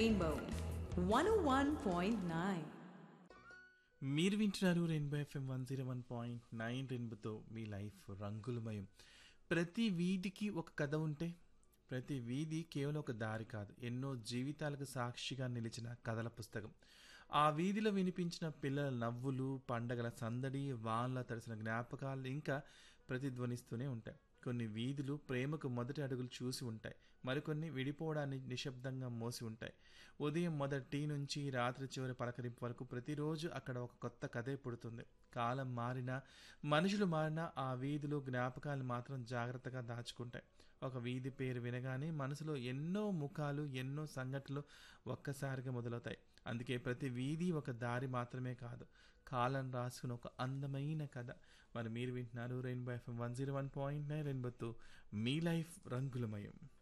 Rainbow 101.9. మీరు వింటున్నారు rainbow FM one zero one point nine రెయిన్బోతో మీ లైఫ్ రంగులమయం ప్రతి వీధికి ఒక కథ ఉంటే ప్రతి వీధి కేవలం ఒక దారి కాదు ఎన్నో జీవితాలకు సాక్షిగా నిలిచిన కథల పుస్తకం ఆ వీధిలో వినిపించిన పిల్లల నవ్వులు పండగల సందడి వాళ్ళ తడిసిన జ్ఞాపకాలు ఇంకా ప్రతిధ్వనిస్తూనే ఉంటాయి కొన్ని వీధులు ప్రేమకు మొదటి అడుగులు చూసి ఉంటాయి మరికొన్ని విడిపోవడాన్ని నిశ్శబ్దంగా మోసి ఉంటాయి ఉదయం మొదటి టీ నుంచి రాత్రి చివరి పలకరింపు వరకు ప్రతిరోజు అక్కడ ఒక కొత్త కథే పుడుతుంది కాలం మారినా మనుషులు మారినా ఆ వీధిలో జ్ఞాపకాలు మాత్రం జాగ్రత్తగా దాచుకుంటాయి ఒక వీధి పేరు వినగానే మనసులో ఎన్నో ముఖాలు ఎన్నో సంఘటనలు ఒక్కసారిగా మొదలవుతాయి అందుకే ప్రతి వీధి ఒక దారి మాత్రమే కాదు కాలం రాసుకున్న ఒక అందమైన కథ మరి మీరు వింటున్నారు rainbow FM one zero one point nine రెయిన్బోతో మీ లైఫ్ రంగులమయం